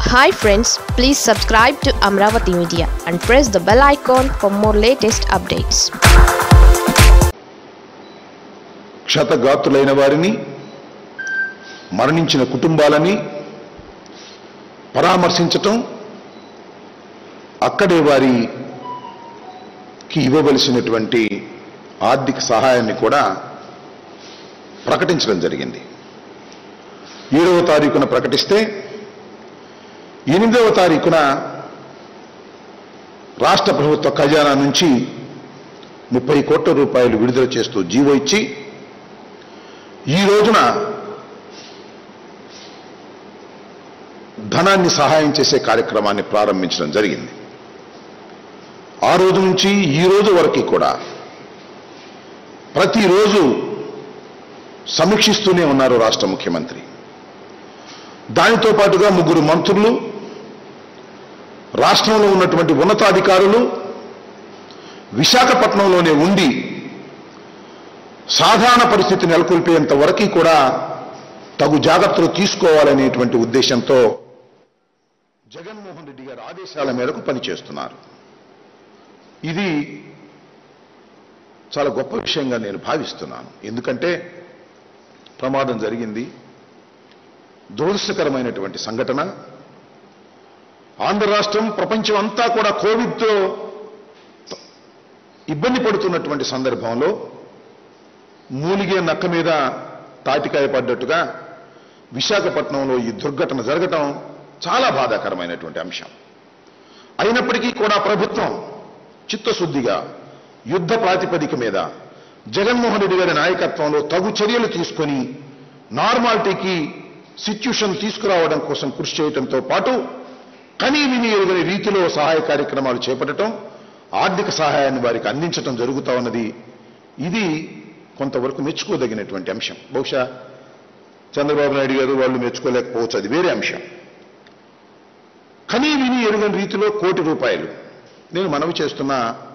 hi friends please subscribe to Amaravati media and press the bell icon for more latest updates క్షతగాత్రులైన వారిని మరణించిన కుటుంబాలని పరామర్శించటం అక్కడే వారికి ఇవ్వవలసినటువంటి ఆర్థిక సహాయాన్ని కూడా ప్రకటించడం జరిగింది ఏడవ తారీఖున ప్రకటిస్తే ఎనిమిదవ తారీఖున రాష్ట్ర ప్రభుత్వ ఖజానా నుంచి ముప్పై కోట్ల రూపాయలు విడుదల చేస్తూ జీవో ఇచ్చి ఈ రోజున ధనాన్ని సహాయం చేసే కార్యక్రమాన్ని ప్రారంభించడం జరిగింది ఆ రోజు నుంచి ఈ రోజు వరకు కూడా ప్రతిరోజు సమీక్షిస్తూనే ఉన్నారు రాష్ట్ర ముఖ్యమంత్రి దానితో పాటుగా ముగ్గురు మంత్రులు రాష్ట్రంలో ఉన్నటువంటి ఉన్నతాధికారులు విశాఖపట్నంలోనే ఉండి సాధారణ పరిస్థితి నెలకొల్పేంత వరకు కూడా తగు జాగ్రత్తలు తీసుకోవాలనేటువంటి ఉద్దేశంతో జగన్మోహన్ రెడ్డి గారి ఆదేశాల మేరకు పనిచేస్తున్నారు ఇది చాలా గొప్ప విషయంగా నేను భావిస్తున్నాను ఎందుకంటే ప్రమాదం జరిగింది దురదృష్టకరమైనటువంటి సంఘటన ఆంధ్ర రాష్ట్రం ప్రపంచం అంతా కూడా కోవిడ్తో ఇబ్బంది పడుతున్నటువంటి సందర్భంలో మూలిగే నక్క మీద తాటికాయ పడ్డట్టుగా విశాఖపట్నంలో ఈ దుర్ఘటన జరగటం చాలా బాధాకరమైనటువంటి అంశం అయినప్పటికీ కూడా ప్రభుత్వం చిత్తశుద్ధిగా యుద్ధ ప్రాతిపదిక మీద జగన్మోహన్ రెడ్డి గారి నాయకత్వంలో తగు చర్యలు తీసుకొని నార్మాలిటీకి సిచ్యుషన్ తీసుకురావడం కోసం కృషి చేయడంతో పాటు కనీ విని ఎరుగని రీతిలో సహాయ కార్యక్రమాలు చేపట్టడం ఆర్థిక సహాయాన్ని వారికి అందించడం జరుగుతా ఉన్నది ఇది కొంతవరకు మెచ్చుకోదగినటువంటి అంశం బహుశా చంద్రబాబు నాయుడు గారు వాళ్ళు మెచ్చుకోలేకపోవచ్చు అది వేరే అంశం కనీ విని ఎరుగని రీతిలో కోటి రూపాయలు నేను మనవి చేస్తున్న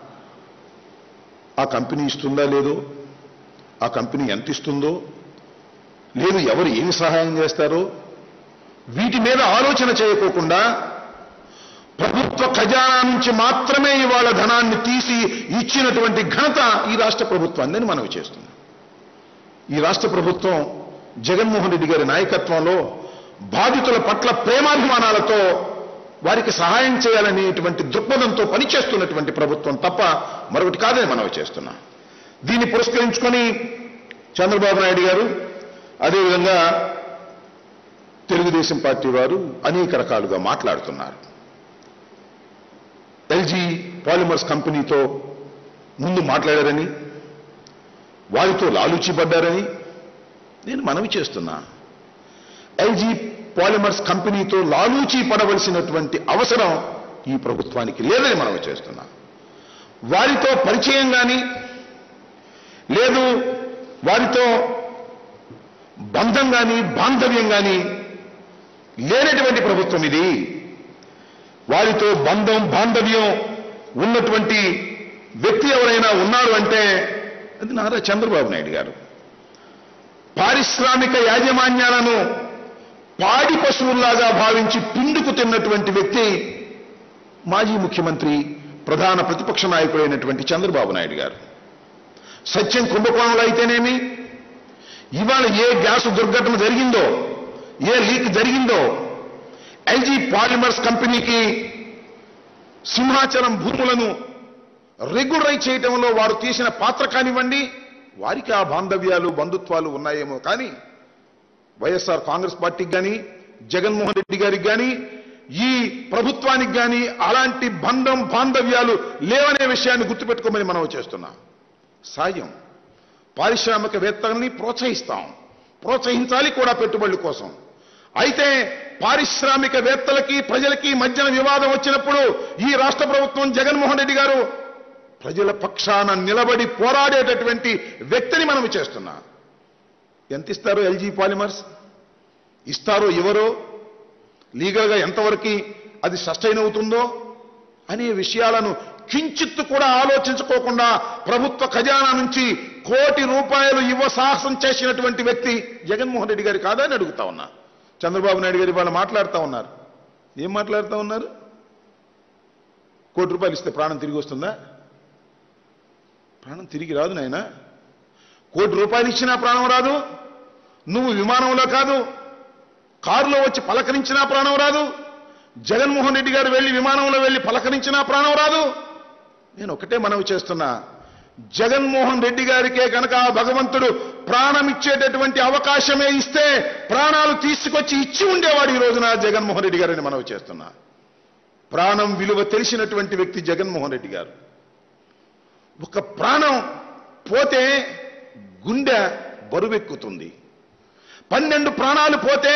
ఆ కంపెనీ ఇస్తుందా లేదో ఆ కంపెనీ ఎంత ఇస్తుందో లేదు ఎవరు ఏమి సహాయం చేస్తారో వీటి మీద ఆలోచన చేయకోకుండా ప్రభుత్వ ఖజానా నుంచి మాత్రమే ఇవాళ ధనాన్ని తీసి ఇచ్చినటువంటి ఘనత ఈ రాష్ట్ర ప్రభుత్వాన్ని మనవి చేస్తుంది ఈ రాష్ట్ర ప్రభుత్వం జగన్మోహన్ రెడ్డి గారి నాయకత్వంలో బాధితుల పట్ల ప్రేమాభిమానాలతో వారికి సహాయం చేయాలనేటువంటి దృక్పథంతో పనిచేస్తున్నటువంటి ప్రభుత్వం తప్ప మరొకటి కాదని మనవి చేస్తున్నాం దీన్ని పురస్కరించుకొని చంద్రబాబు నాయుడు గారు అదేవిధంగా తెలుగుదేశం పార్టీ వారు అనేక రకాలుగా మాట్లాడుతున్నారు ఎల్జీ పాలిమర్స్ కంపెనీతో ముందు మాట్లాడారని వారితో లాలూచి పడ్డారని నేను మనవి చేస్తున్నా ఎల్జీ పాలిమర్స్ కంపెనీతో లాలూచి పడవలసినటువంటి అవసరం ఈ ప్రభుత్వానికి లేదని మనవి చేస్తున్నా వారితో పరిచయం కానీ లేదు వారితో బంధం కానీ బాంధవ్యం కానీ లేనటువంటి ప్రభుత్వం ఇది వారితో బంధం బాంధవ్యం ఉన్నటువంటి వ్యక్తి ఎవరైనా ఉన్నారు అంటే అది నారా చంద్రబాబు నాయుడు గారు పారిశ్రామిక యాజమాన్యాలను పాడి పశువుల్లాగా భావించి పిండుకు తిన్నటువంటి వ్యక్తి మాజీ ముఖ్యమంత్రి ప్రధాన ప్రతిపక్ష నాయకుడైనటువంటి చంద్రబాబు నాయుడు గారు సత్యం కుంభకోణంలో అయితేనేమి ఇవాళ ఏ గ్యాస్ దుర్ఘటన జరిగిందో ఏ లీక్ జరిగిందో ఎల్జీ పాలిమర్స్ కంపెనీకి సింహాచలం భూములను రెగ్యులరైజ్ చేయడంలో వారు తీసిన పాత్ర కానివ్వండి వారికి ఆ బాంధవ్యాలు బంధుత్వాలు ఉన్నాయేమో కానీ వైఎస్ఆర్ కాంగ్రెస్ పార్టీకి కానీ జగన్మోహన్ రెడ్డి గారికి కానీ ఈ ప్రభుత్వానికి కానీ అలాంటి బంధం బాంధవ్యాలు లేవనే విషయాన్ని గుర్తుపెట్టుకోమని మనం చేస్తున్నాం సాయం పారిశ్రామికవేత్తల్ని ప్రోత్సహిస్తాం ప్రోత్సహించాలి కూడా పెట్టుబడుల కోసం అయితే పారిశ్రామికవేత్తలకి ప్రజలకి మధ్యన వివాదం వచ్చినప్పుడు ఈ రాష్ట్ర ప్రభుత్వం జగన్మోహన్ రెడ్డి గారు ప్రజల పక్షాన నిలబడి పోరాడేటటువంటి వ్యక్తిని మనం చేస్తున్నా ఎంత ఇస్తారో ఎల్జీ పాలిమర్స్ ఇస్తారో ఎవరో లీగల్గా ఎంతవరకు అది సస్టైన్ అవుతుందో అనే విషయాలను కించిత్తు కూడా ఆలోచించుకోకుండా ప్రభుత్వ ఖజానా నుంచి కోటి రూపాయలు ఇవ్వ సాహసం చేసినటువంటి వ్యక్తి జగన్మోహన్ రెడ్డి గారు కాదా అని అడుగుతా ఉన్నా చంద్రబాబు నాయుడు గారు ఇవాళ మాట్లాడుతూ ఉన్నారు ఏం మాట్లాడుతూ ఉన్నారు కోటి రూపాయలు ఇస్తే ప్రాణం తిరిగి వస్తుందా ప్రాణం తిరిగి రాదు నాయన కోటి రూపాయలు ఇచ్చినా ప్రాణం రాదు నువ్వు విమానంలో కాదు కారులో వచ్చి పలకరించినా ప్రాణం రాదు జగన్మోహన్ రెడ్డి గారు వెళ్ళి విమానంలో వెళ్ళి పలకరించినా ప్రాణం రాదు నేను ఒకటే మనవి చేస్తున్నా జగన్మోహన్ రెడ్డి గారికే కనుక ఆ భగవంతుడు ప్రాణం ఇచ్చేటటువంటి అవకాశమే ఇస్తే ప్రాణాలు తీసుకొచ్చి ఇచ్చి ఉండేవాడు ఈ రోజున జగన్మోహన్ రెడ్డి గారని మనవి చేస్తున్నా ప్రాణం విలువ తెలిసినటువంటి వ్యక్తి జగన్మోహన్ రెడ్డి గారు ఒక ప్రాణం పోతే గుండె బరువెక్కుతుంది పన్నెండు ప్రాణాలు పోతే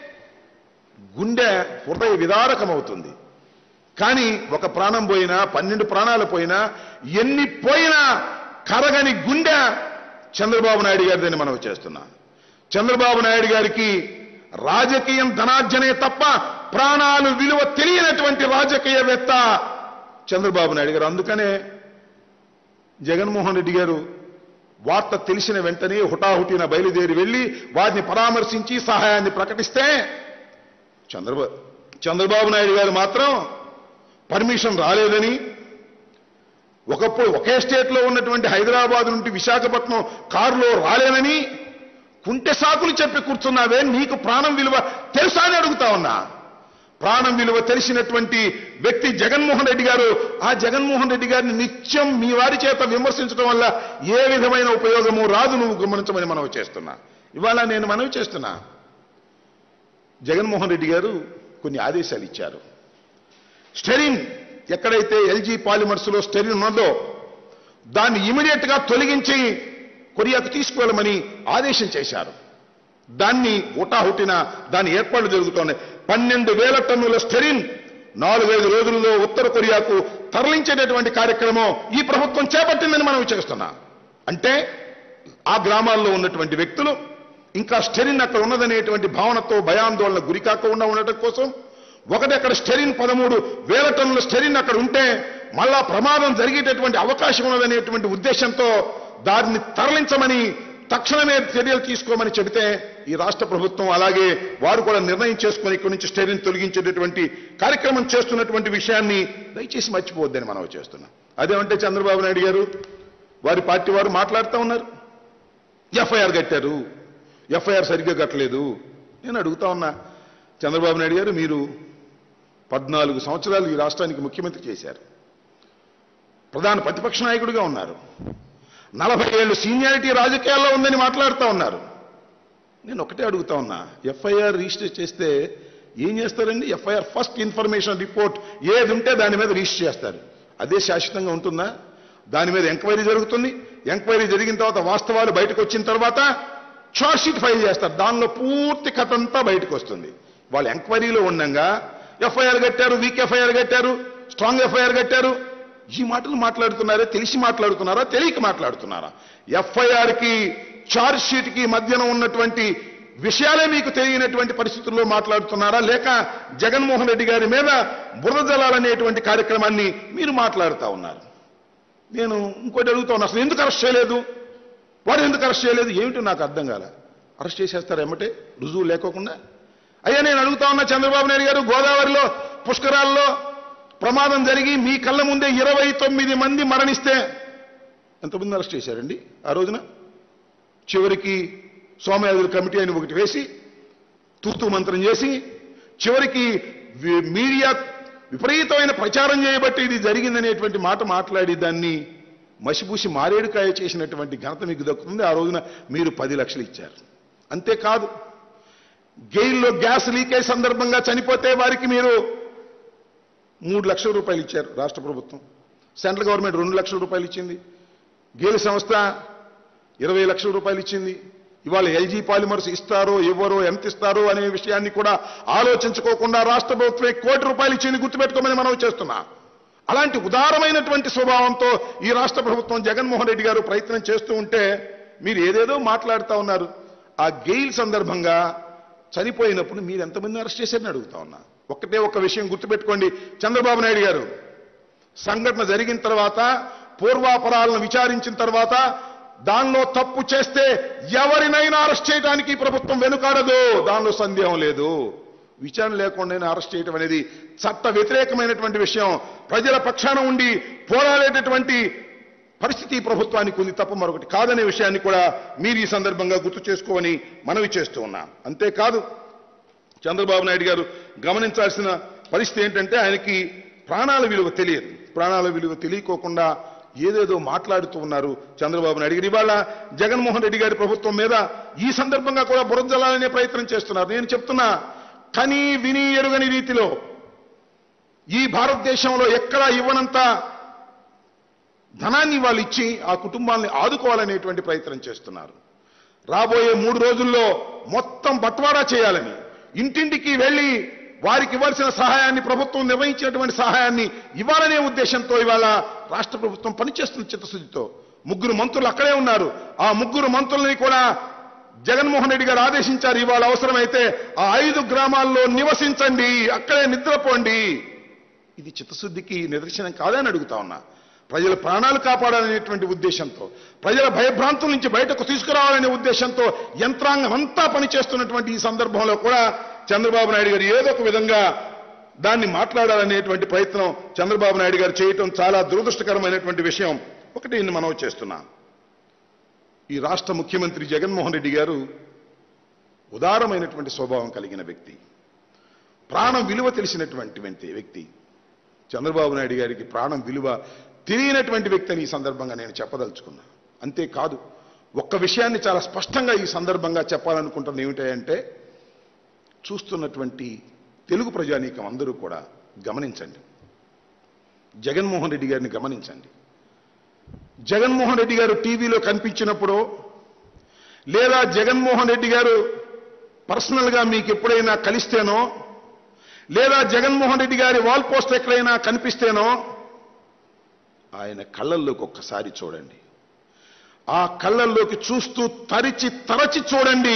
గుండె హృదయ విదారకమవుతుంది కానీ ఒక ప్రాణం పోయినా పన్నెండు ప్రాణాలు పోయినా ఎన్ని పోయినా కరగని గుండె చంద్రబాబు నాయుడు గారిదని మనం చేస్తున్నా చంద్రబాబు నాయుడు గారికి రాజకీయం ధనార్జనే తప్ప ప్రాణాలు విలువ తెలియనటువంటి రాజకీయవేత్త చంద్రబాబు నాయుడు గారు అందుకనే జగన్మోహన్ రెడ్డి గారు వార్త తెలిసిన వెంటనే హుటాహుటిన బయలుదేరి వెళ్లి వారిని పరామర్శించి సహాయాన్ని ప్రకటిస్తే చంద్రబాబు చంద్రబాబు నాయుడు గారు మాత్రం పర్మిషన్ రాలేదని ఒకప్పుడు ఒకే స్టేట్లో ఉన్నటువంటి హైదరాబాద్ నుండి విశాఖపట్నం కారులో రాలేనని కుంటె సాకులు చెప్పి కూర్చున్నావే నీకు ప్రాణం విలువ తెలుసా అని అడుగుతా ఉన్నా ప్రాణం విలువ తెలిసినటువంటి వ్యక్తి జగన్మోహన్ రెడ్డి గారు ఆ జగన్మోహన్ రెడ్డి గారిని నిత్యం మీ వారి చేత విమర్శించడం వల్ల ఏ విధమైన ఉపయోగము రాదు నువ్వు గమనించమని మనవి చేస్తున్నా ఇవాళ నేను మనవి చేస్తున్నా జగన్మోహన్ రెడ్డి గారు కొన్ని ఆదేశాలు ఇచ్చారు స్టెరిన్ ఎక్కడైతే ఎల్జీ పాలిమర్స్ లో స్టెరిన్ ఉన్నదో దాన్ని ఇమీడియట్ గా తొలగించి కొరియాకు తీసుకువెళ్ళమని ఆదేశం చేశారు దాన్ని హుటాహుటిన దాని ఏర్పాట్లు జరుగుతున్నాయి పన్నెండు వేల టన్నుల స్టెరిన్ నాలుగైదు రోజుల్లో ఉత్తర కొరియాకు తరలించేటటువంటి కార్యక్రమం ఈ ప్రభుత్వం చేపట్టిందని మనం చేస్తున్నా అంటే ఆ గ్రామాల్లో ఉన్నటువంటి వ్యక్తులు ఇంకా స్టెరిన్ అక్కడ ఉన్నదనేటువంటి భావనతో భయాందోళన గురి కాకుండా ఉండటం కోసం ఒకటి అక్కడ స్టెరిన్ పదమూడు వేల టన్నుల స్టెరిన్ అక్కడ ఉంటే మళ్ళా ప్రమాదం జరిగేటటువంటి అవకాశం ఉన్నదనేటువంటి ఉద్దేశంతో దాన్ని తరలించమని తక్షణమే చర్యలు తీసుకోమని చెబితే ఈ రాష్ట్ర ప్రభుత్వం అలాగే వారు కూడా నిర్ణయం చేసుకుని ఇక్కడి నుంచి స్టెరిన్ తొలగించేటటువంటి కార్యక్రమం చేస్తున్నటువంటి విషయాన్ని దయచేసి మర్చిపోవద్దని మనం చేస్తున్నాం అదేమంటే చంద్రబాబు నాయుడు గారు వారి పార్టీ వారు మాట్లాడుతూ ఉన్నారు ఎఫ్ఐఆర్ కట్టారు ఎఫ్ఐఆర్ సరిగ్గా కట్టలేదు నేను అడుగుతా ఉన్నా చంద్రబాబు నాయుడు గారు మీరు పద్నాలుగు సంవత్సరాలు ఈ రాష్ట్రానికి ముఖ్యమంత్రి చేశారు ప్రధాన ప్రతిపక్ష నాయకుడిగా ఉన్నారు నలభై ఏళ్ళు సీనియారిటీ రాజకీయాల్లో ఉందని మాట్లాడుతూ ఉన్నారు నేను ఒకటే అడుగుతా ఉన్నా ఎఫ్ఐఆర్ రిజిస్టర్ చేస్తే ఏం చేస్తారండి ఎఫ్ఐఆర్ ఫస్ట్ ఇన్ఫర్మేషన్ రిపోర్ట్ ఏది ఉంటే దాని మీద రిజిస్టర్ చేస్తారు అదే శాశ్వతంగా ఉంటుందా దాని మీద ఎంక్వైరీ జరుగుతుంది ఎంక్వైరీ జరిగిన తర్వాత వాస్తవాలు బయటకు వచ్చిన తర్వాత చార్జ్ షీట్ ఫైల్ చేస్తారు దానిలో పూర్తి కథ అంతా బయటకు వస్తుంది వాళ్ళు ఎంక్వైరీలో ఉండగా ఎఫ్ఐఆర్ కట్టారు వీక్ ఎఫ్ఐఆర్ కట్టారు స్ట్రాంగ్ ఎఫ్ఐఆర్ కట్టారు ఈ మాటలు మాట్లాడుతున్నారా తెలిసి మాట్లాడుతున్నారా తెలియక మాట్లాడుతున్నారా ఎఫ్ఐఆర్ కి చార్జ్ షీట్ కి మధ్యన ఉన్నటువంటి విషయాలే మీకు తెలియనటువంటి పరిస్థితుల్లో మాట్లాడుతున్నారా లేక జగన్మోహన్ రెడ్డి గారి మీద బురద జలాలనేటువంటి కార్యక్రమాన్ని మీరు మాట్లాడుతా ఉన్నారు నేను ఇంకోటి అడుగుతా ఉన్నా అసలు ఎందుకు అరెస్ట్ చేయలేదు వాడు ఎందుకు అరెస్ట్ చేయలేదు ఏమిటో నాకు అర్థం కాల అరెస్ట్ చేసేస్తారు ఎమ్మటే రుజువు లేకోకుండా అయ్యా నేను అడుగుతా ఉన్నా చంద్రబాబు నాయుడు గారు గోదావరిలో పుష్కరాల్లో ప్రమాదం జరిగి మీ కళ్ళ ముందే ఇరవై తొమ్మిది మంది మరణిస్తే ఎంతమంది అరెస్ట్ చేశారండి ఆ రోజున చివరికి సోమయాజుల కమిటీ అని ఒకటి వేసి తూతూ మంత్రం చేసి చివరికి వి- మీడియా విపరీతమైన ప్రచారం చేయబట్టి ఇది జరిగిందనేటువంటి మాట మాట్లాడి దాన్ని మసిపూసి మారేడుకాయ చేసినటువంటి ఘనత మీకు దక్కుతుంది ఆ రోజున మీరు పది లక్షలు ఇచ్చారు అంతేకాదు గెయిల్లో గ్యాస్ లీకేజ్ సందర్భంగా చనిపోతే వారికి మీరు మూడు లక్షల రూపాయలు ఇచ్చారు రాష్ట్ర ప్రభుత్వం సెంట్రల్ గవర్నమెంట్ రెండు లక్షల రూపాయలు ఇచ్చింది గేల్ సంస్థ ఇరవై లక్షల రూపాయలు ఇచ్చింది ఇవాళ ఎల్జీ పాలిమర్స్ ఇస్తారో ఇవ్వరో ఎంత ఇస్తారో అనే విషయాన్ని కూడా ఆలోచించుకోకుండా రాష్ట్ర ప్రభుత్వమే కోటి రూపాయలు ఇచ్చింది గుర్తుపెట్టుకోమని మనం చేస్తున్నా అలాంటి ఉదారమైనటువంటి స్వభావంతో ఈ రాష్ట్ర ప్రభుత్వం జగన్మోహన్ రెడ్డి గారు ప్రయత్నం చేస్తూ ఉంటే మీరు ఏదేదో మాట్లాడుతా ఉన్నారు ఆ గెయిల్ సందర్భంగా చనిపోయినప్పుడు మీరు ఎంతమంది అరెస్ట్ చేశారని అడుగుతా ఉన్నా ఒక్కటే ఒక్క విషయం గుర్తుపెట్టుకోండి చంద్రబాబు నాయుడు గారు సంఘటన జరిగిన తర్వాత పూర్వాపరాలను విచారించిన తర్వాత దానిలో తప్పు చేస్తే ఎవరినైనా అరెస్ట్ చేయడానికి ఈ ప్రభుత్వం వెనుకాడదు దానిలో సందేహం లేదు విచారణ లేకుండానే అరెస్ట్ చేయడం అనేది చట్ట వ్యతిరేకమైనటువంటి విషయం ప్రజల పక్షాన ఉండి పోరాడేటటువంటి పరిస్థితి ఈ ప్రభుత్వానికి ఉంది తప్ప మరొకటి కాదనే విషయాన్ని కూడా మీరు ఈ సందర్భంగా గుర్తు చేసుకోమని మనవి చేస్తూ ఉన్నాం అంతేకాదు చంద్రబాబు నాయుడు గారు గమనించాల్సిన పరిస్థితి ఏంటంటే ఆయనకి ప్రాణాల విలువ తెలియదు ప్రాణాల విలువ తెలియకోకుండా ఏదేదో మాట్లాడుతూ ఉన్నారు చంద్రబాబు నాయుడు గారు ఇవాళ జగన్మోహన్ రెడ్డి గారి ప్రభుత్వం మీద ఈ సందర్భంగా కూడా బురదలాలనే ప్రయత్నం చేస్తున్నారు నేను చెప్తున్నా కని విని ఎరుగని రీతిలో ఈ భారతదేశంలో ఎక్కడా ఇవ్వనంత ధనాన్ని వాళ్ళు ఇచ్చి ఆ కుటుంబాన్ని ఆదుకోవాలనేటువంటి ప్రయత్నం చేస్తున్నారు రాబోయే మూడు రోజుల్లో మొత్తం బట్వాడా చేయాలని ఇంటింటికి వెళ్లి వారికి ఇవ్వాల్సిన సహాయాన్ని ప్రభుత్వం నిర్వహించినటువంటి సహాయాన్ని ఇవ్వాలనే ఉద్దేశంతో ఇవాళ రాష్ట్ర ప్రభుత్వం పనిచేస్తున్న చిత్తశుద్ధితో ముగ్గురు మంత్రులు అక్కడే ఉన్నారు ఆ ముగ్గురు మంత్రుల్ని కూడా జగన్మోహన్ రెడ్డి గారు ఆదేశించారు ఇవాళ అవసరమైతే ఆ ఐదు గ్రామాల్లో నివసించండి అక్కడే నిద్రపోండి ఇది చిత్తశుద్ధికి నిదర్శనం కాదని అడుగుతా ఉన్నా ప్రజల ప్రాణాలు కాపాడాలనేటువంటి ఉద్దేశంతో ప్రజల భయభ్రాంతుల నుంచి బయటకు తీసుకురావాలనే ఉద్దేశంతో యంత్రాంగం అంతా పనిచేస్తున్నటువంటి ఈ సందర్భంలో కూడా చంద్రబాబు నాయుడు గారు ఏదో ఒక విధంగా దాన్ని మాట్లాడాలనేటువంటి ప్రయత్నం చంద్రబాబు నాయుడు గారు చేయటం చాలా దురదృష్టకరమైనటువంటి విషయం ఒకటి నేను మనం చేస్తున్నాం ఈ రాష్ట్ర ముఖ్యమంత్రి జగన్మోహన్ రెడ్డి గారు ఉదారమైనటువంటి స్వభావం కలిగిన వ్యక్తి ప్రాణం విలువ తెలిసినటువంటి వ్యక్తి- వ్యక్తి చంద్రబాబు నాయుడు గారికి ప్రాణం విలువ తెలియనటువంటి వ్యక్తి అని ఈ సందర్భంగా నేను చెప్పదలుచుకున్నా అంతేకాదు ఒక్క విషయాన్ని చాలా స్పష్టంగా ఈ సందర్భంగా చెప్పాలనుకుంటున్న ఏమిటంటే చూస్తున్నటువంటి తెలుగు ప్రజానీకం అందరూ కూడా గమనించండి జగన్మోహన్ రెడ్డి గారిని గమనించండి జగన్మోహన్ రెడ్డి గారు టీవీలో కనిపించినప్పుడు లేదా జగన్మోహన్ రెడ్డి గారు పర్సనల్గా మీకు ఎప్పుడైనా కలిస్తేనో లేదా జగన్మోహన్ రెడ్డి గారి వాల్ పోస్ట్ ఎక్కడైనా కనిపిస్తేనో ఆయన కళ్ళల్లోకి ఒక్కసారి చూడండి ఆ కళ్ళల్లోకి చూస్తూ తరిచి తరచి చూడండి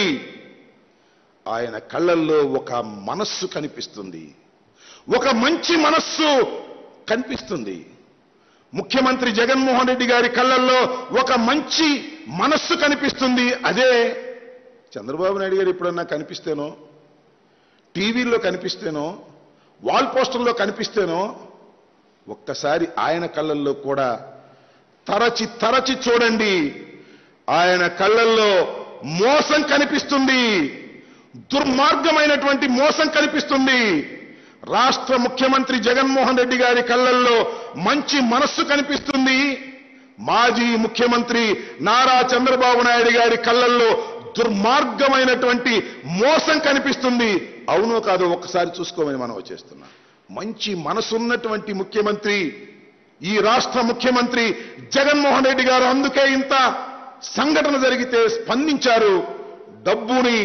ఆయన కళ్ళల్లో ఒక మనస్సు కనిపిస్తుంది ఒక మంచి మనస్సు కనిపిస్తుంది ముఖ్యమంత్రి జగన్మోహన్ రెడ్డి గారి కళ్ళల్లో ఒక మంచి మనస్సు కనిపిస్తుంది అదే చంద్రబాబు నాయుడు గారు ఎప్పుడన్నా కనిపిస్తేనో టీవీల్లో కనిపిస్తేనో వాల్ పోస్టర్లో కనిపిస్తేనో ఒక్కసారి ఆయన కళ్ళల్లో కూడా తరచి తరచి చూడండి ఆయన కళ్ళల్లో మోసం కనిపిస్తుంది దుర్మార్గమైనటువంటి మోసం కనిపిస్తుంది రాష్ట్ర ముఖ్యమంత్రి జగన్మోహన్ రెడ్డి గారి కళ్ళల్లో మంచి మనస్సు కనిపిస్తుంది మాజీ ముఖ్యమంత్రి నారా చంద్రబాబు నాయుడు గారి కళ్ళల్లో దుర్మార్గమైనటువంటి మోసం కనిపిస్తుంది అవునో కాదో ఒక్కసారి చూసుకోమని మనం వచ్చేస్తున్నాం మంచి మనసున్నటువంటి ముఖ్యమంత్రి ఈ రాష్ట్ర ముఖ్యమంత్రి జగన్మోహన్ రెడ్డి గారు అందుకే ఇంత సంఘటన జరిగితే స్పందించారు డబ్బుని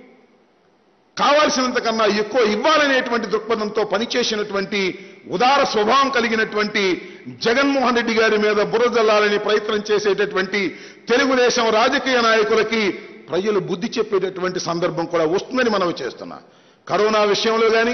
కావాల్సినంత కన్నా ఎక్కువ ఇవ్వాలనేటువంటి దృక్పథంతో పనిచేసినటువంటి ఉదార స్వభావం కలిగినటువంటి జగన్మోహన్ రెడ్డి గారి మీద బురదల్లాలని ప్రయత్నం చేసేటటువంటి తెలుగుదేశం రాజకీయ నాయకులకి ప్రజలు బుద్ధి చెప్పేటటువంటి సందర్భం కూడా వస్తుందని మనం చేస్తున్నా కరోనా విషయంలో కానీ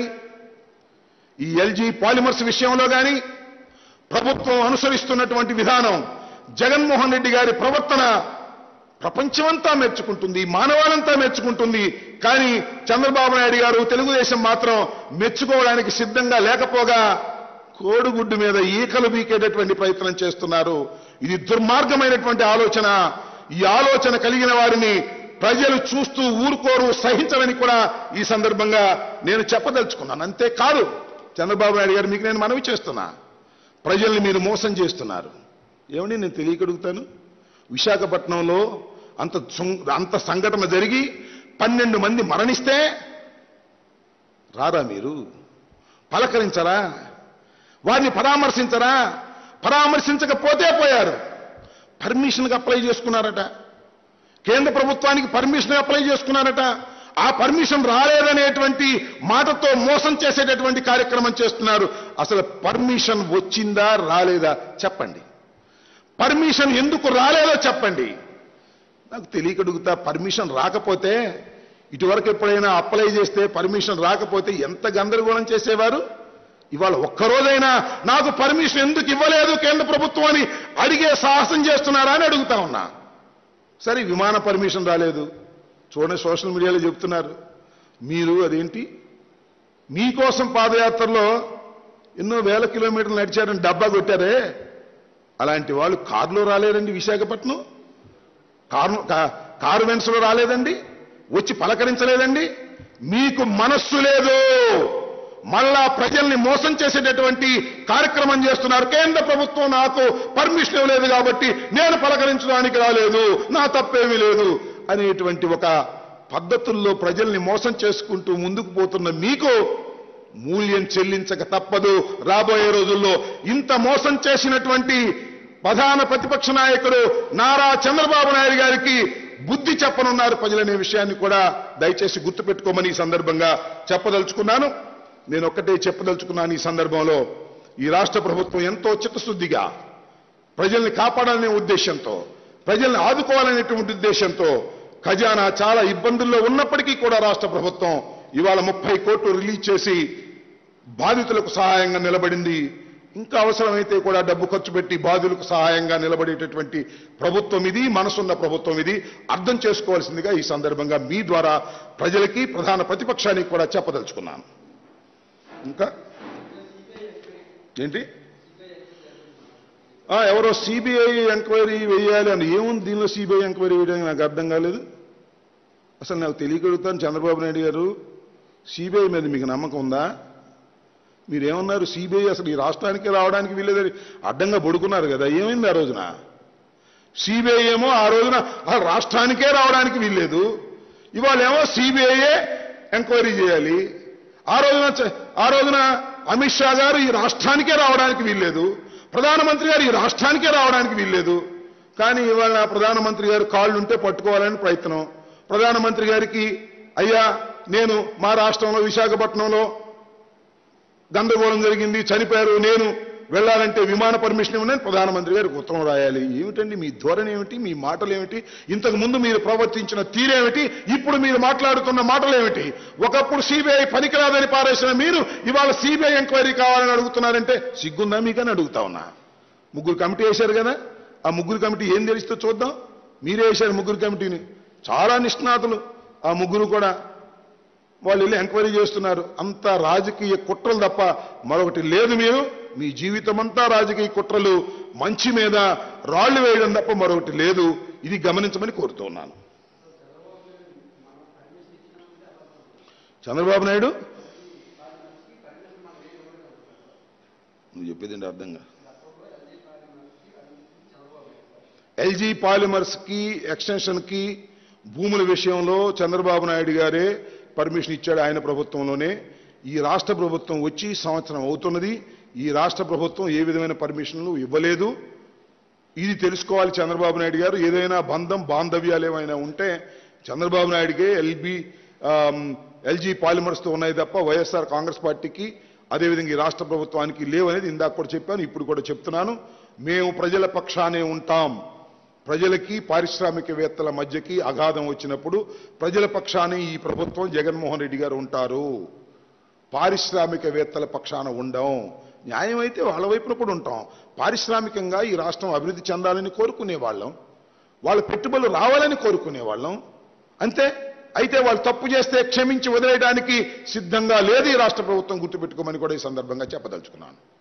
ఈ ఎల్జీ పాలిమర్స్ విషయంలో కానీ ప్రభుత్వం అనుసరిస్తున్నటువంటి విధానం జగన్మోహన్ రెడ్డి గారి ప్రవర్తన ప్రపంచమంతా మెచ్చుకుంటుంది మానవాళంతా మెచ్చుకుంటుంది కానీ చంద్రబాబు నాయుడు గారు తెలుగుదేశం మాత్రం మెచ్చుకోవడానికి సిద్ధంగా లేకపోగా కోడిగుడ్డు మీద ఈకలు బీకేటటువంటి ప్రయత్నం చేస్తున్నారు ఇది దుర్మార్గమైనటువంటి ఆలోచన ఈ ఆలోచన కలిగిన వారిని ప్రజలు చూస్తూ ఊరుకోరు సహించరని కూడా ఈ సందర్భంగా నేను చెప్పదలుచుకున్నాను అంతేకాదు చంద్రబాబు నాయుడు గారు మీకు నేను మనవి చేస్తున్నా ప్రజల్ని మీరు మోసం చేస్తున్నారు ఏమండి నేను తెలియకడుగుతాను విశాఖపట్నంలో అంత సం- అంత సంఘటన జరిగి పన్నెండు మంది మరణిస్తే రారా మీరు పలకరించరా వారిని పరామర్శించరా పరామర్శించకపోతే పోయారు పర్మిషన్కి అప్లై చేసుకున్నారట కేంద్ర ప్రభుత్వానికి పర్మిషన్ అప్లై చేసుకున్నారట ఆ పర్మిషన్ రాలేదనేటువంటి మాటతో మోసం చేసేటటువంటి కార్యక్రమం చేస్తున్నారు అసలు పర్మిషన్ వచ్చిందా రాలేదా చెప్పండి పర్మిషన్ ఎందుకు రాలేదో చెప్పండి నాకు తెలియకడుగుతా పర్మిషన్ రాకపోతే ఇటువరకు ఎప్పుడైనా అప్లై చేస్తే పర్మిషన్ రాకపోతే ఎంత గందరగోళం చేసేవారు ఇవాళ ఒక్కరోజైనా నాకు పర్మిషన్ ఎందుకు ఇవ్వలేదు కేంద్ర ప్రభుత్వం అని అడిగే సాహసం చేస్తున్నారా అని అడుగుతా ఉన్నా సరే విమాన పర్మిషన్ రాలేదు చూడండి సోషల్ మీడియాలో చెప్తున్నారు మీరు అదేంటి మీకోసం పాదయాత్రలో ఎన్నో వేల కిలోమీటర్లు నడిచారని డబ్బా కొట్టారే అలాంటి వాళ్ళు కారులో రాలేదండి విశాఖపట్నం కారు కా- కారు వెన్స్లో రాలేదండి వచ్చి పలకరించలేదండి మీకు మనస్సు లేదు మళ్ళా ప్రజల్ని మోసం చేసేటటువంటి కార్యక్రమం చేస్తున్నారు కేంద్ర ప్రభుత్వం నాకు పర్మిషన్ ఇవ్వలేదు కాబట్టి నేను పలకరించడానికి రాలేదు నా తప్పేమీ లేదు అనేటువంటి ఒక పద్ధతుల్లో ప్రజల్ని మోసం చేసుకుంటూ ముందుకు పోతున్న మీకు మూల్యం చెల్లించక తప్పదు రాబోయే రోజుల్లో ఇంత మోసం చేసినటువంటి ప్రధాన ప్రతిపక్ష నాయకుడు నారా చంద్రబాబు నాయుడు గారికి బుద్ధి చెప్పనున్నారు ప్రజలనే విషయాన్ని కూడా దయచేసి గుర్తుపెట్టుకోమని ఈ సందర్భంగా చెప్పదలుచుకున్నాను నేను ఒక్కటే చెప్పదలుచుకున్నాను ఈ సందర్భంలో ఈ రాష్ట్ర ప్రభుత్వం ఎంతో చిత్తశుద్ధిగా ప్రజల్ని కాపాడాలనే ఉద్దేశంతో ప్రజల్ని ఆదుకోవాలనేటువంటి ఉద్దేశంతో ఖజానా చాలా ఇబ్బందుల్లో ఉన్నప్పటికీ కూడా రాష్ట్ర ప్రభుత్వం ఇవాళ ముప్పై కోట్లు రిలీజ్ చేసి బాధితులకు సహాయంగా నిలబడింది ఇంకా అవసరమైతే కూడా డబ్బు ఖర్చు పెట్టి బాధితులకు సహాయంగా నిలబడేటటువంటి ప్రభుత్వం ఇది మనసున్న ప్రభుత్వం ఇది అర్థం చేసుకోవాల్సిందిగా ఈ సందర్భంగా మీ ద్వారా ప్రజలకి ప్రధాన ప్రతిపక్షానికి కూడా చెప్పదలుచుకున్నాను ఇంకా ఏంటి ఆ, ఎవరో సిబిఐ ఎంక్వైరీ వేయాలి అని ఏముంది దీనిలో సిబిఐ ఎంక్వైరీ వేయడానికి నాకు అర్థం కాలేదు అసలు నాకు తెలియగలుగుతాను చంద్రబాబు నాయుడు గారు సిబిఐ మీద మీకు నమ్మకం ఉందా మీరేమన్నారు సిబిఐ అసలు ఈ రాష్ట్రానికి రావడానికి వీల్లేదని అడ్డంగా పడుకున్నారు కదా ఏమైంది ఆ రోజున సిబిఐ ఏమో ఆ రోజున ఆ రాష్ట్రానికే రావడానికి వీల్లేదు ఇవాళ ఏమో సిబిఐయే ఎంక్వైరీ చేయాలి ఆ రోజున చ- ఆ రోజున అమిత్ షా గారు ఈ రాష్ట్రానికే రావడానికి వీల్లేదు ప్రధానమంత్రి గారు ఈ రాష్ట్రానికే రావడానికి వీల్లేదు కానీ ఇవాళ ప్రధానమంత్రి గారు కాళ్ళు ఉంటే పట్టుకోవాలని ప్రయత్నం ప్రధానమంత్రి గారికి అయ్యా నేను మా రాష్ట్రంలో విశాఖపట్నంలో గందరగోళం జరిగింది చనిపోయారు నేను వెళ్ళాలంటే విమాన పర్మిషన్ ఇవ్వనని ప్రధానమంత్రి గారికి ఉత్తరం రాయాలి ఏమిటండి మీ ధోరణి ఏమిటి మీ మాటలు ఏమిటి ఇంతకు ముందు మీరు ప్రవర్తించిన తీరేమిటి ఇప్పుడు మీరు మాట్లాడుతున్న మాటలు ఏమిటి ఒకప్పుడు సిబిఐ పనికిరాదని పారేసిన మీరు ఇవాళ సిబిఐ ఎంక్వైరీ కావాలని అడుగుతున్నారంటే సిగ్గుందా మీకని అడుగుతా ఉన్నా ముగ్గురు కమిటీ వేశారు కదా ఆ ముగ్గురు కమిటీ ఏం తెలుస్తుందో చూద్దాం మీరే వేశారు ముగ్గురు కమిటీని చాలా నిష్ణాతులు ఆ ముగ్గురు కూడా వాళ్ళు వెళ్ళి ఎంక్వైరీ చేస్తున్నారు అంత రాజకీయ కుట్రలు తప్ప మరొకటి లేదు మీరు మీ జీవితం అంతా రాజకీయ కుట్రలు మంచి మీద రాళ్లు వేయడం తప్ప మరొకటి లేదు ఇది గమనించమని కోరుతున్నాను చంద్రబాబు నాయుడు నువ్వు చెప్పేదండి అర్థంగా ఎల్జీ పాలిమర్స్ కి ఎక్స్టెన్షన్ కి భూముల విషయంలో చంద్రబాబు నాయుడు గారే పర్మిషన్ ఇచ్చాడు ఆయన ప్రభుత్వంలోనే ఈ రాష్ట్ర ప్రభుత్వం వచ్చి సంవత్సరం అవుతున్నది ఈ రాష్ట్ర ప్రభుత్వం ఏ విధమైన పర్మిషన్లు ఇవ్వలేదు ఇది తెలుసుకోవాలి చంద్రబాబు నాయుడు గారు ఏదైనా బంధం బాంధవ్యాలు ఏమైనా ఉంటే చంద్రబాబు నాయుడికే ఎల్బి ఎల్జీ పాలిమర్స్తో ఉన్నాయి తప్ప వైఎస్ఆర్ కాంగ్రెస్ పార్టీకి అదేవిధంగా ఈ రాష్ట్ర ప్రభుత్వానికి లేవనేది ఇందాక కూడా చెప్పాను ఇప్పుడు కూడా చెప్తున్నాను మేము ప్రజల పక్షానే ఉంటాం ప్రజలకి పారిశ్రామికవేత్తల మధ్యకి అగాధం వచ్చినప్పుడు ప్రజల పక్షానే ఈ ప్రభుత్వం జగన్మోహన్ రెడ్డి గారు ఉంటారు పారిశ్రామికవేత్తల పక్షాన ఉండం న్యాయమైతే వాళ్ళ వైపున కూడా ఉంటాం పారిశ్రామికంగా ఈ రాష్ట్రం అభివృద్ధి చెందాలని కోరుకునే వాళ్ళం వాళ్ళ పెట్టుబడులు రావాలని కోరుకునే వాళ్ళం అంతే అయితే వాళ్ళు తప్పు చేస్తే క్షమించి వదిలేయడానికి సిద్ధంగా లేదు ఈ రాష్ట్ర ప్రభుత్వం గుర్తుపెట్టుకోమని కూడా ఈ సందర్భంగా చెప్పదలుచుకున్నాను